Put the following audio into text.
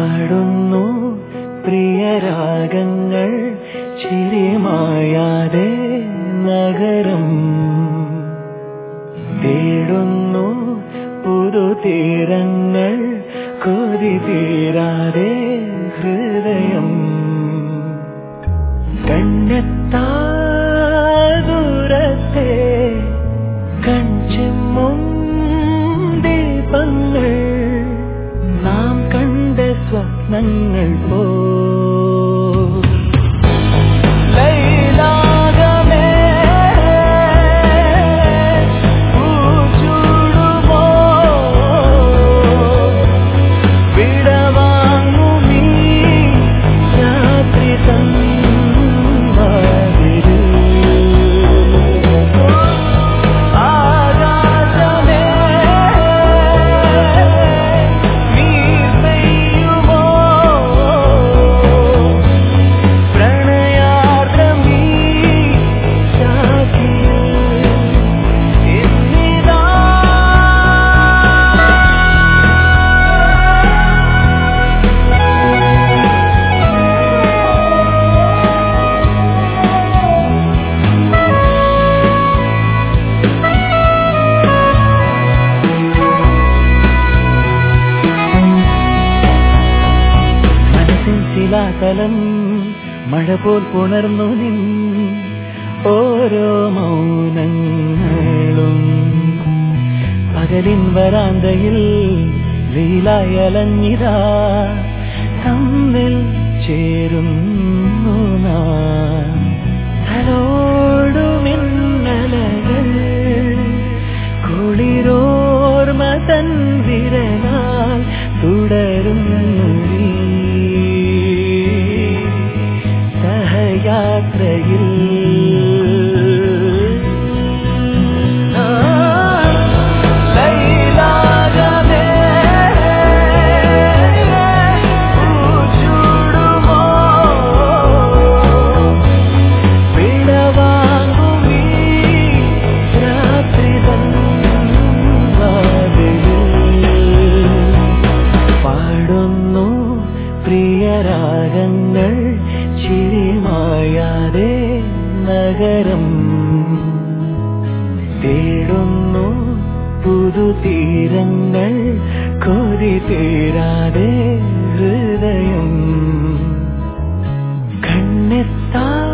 പാടുന്നു പ്രിയരാഗങ്ങൾ ചിരിമായാതെ നഗരം തേടുന്നു പുതുതീരങ്ങൾ കൊതി തീരാതെ ഹൃദയം കണ്ണെത്താ ദൂരത്തെ കൺചെമ്മും ദീപങ്ങൾ നാം കണ്ട സ്വപ്നങ്ങൾ പോ ലൈലാകമേ, പൂച്ചൂടുമോ, വിടവാങ്ങുമീ രാത്രി തൻ വാതിലിൽ. ആകാശമേ, നീ പെയ്യുമോ, പ്രണയാർദ്രമീ ശാഖിയിൽ ഇന്നിതാ മനസ്സിൻ ശിലാതലം മഴ പോൽ പുണർന്നു നിൻ ഓരോ മൗനങ്ങളും പകലിൻ വരാന്തയിൽ വെയിലായലഞ്ഞിതാ തമ്മിൽ ചേരുന്നു നാം തലോടുമിന്നലകൾ കുളിരോർമ തൻ വിരലാൽ തുടരുന്നു നീ. സഹയാത്രയിൽ ആ, ലൈലാകമേ, പൂച്ചൂടുമോ, വിടവാങ്ങുമീ രാത്രി തൻ വാതിലിൽ. പാടുന്നു പ്രിയരാഗങ്ങൾ ചിരിമായാതെ നഗരം തേടുന്നു പുതുതീരങ്ങൾ കൊതി തീരാതെ ഹൃദയം കണ്ണെത്താ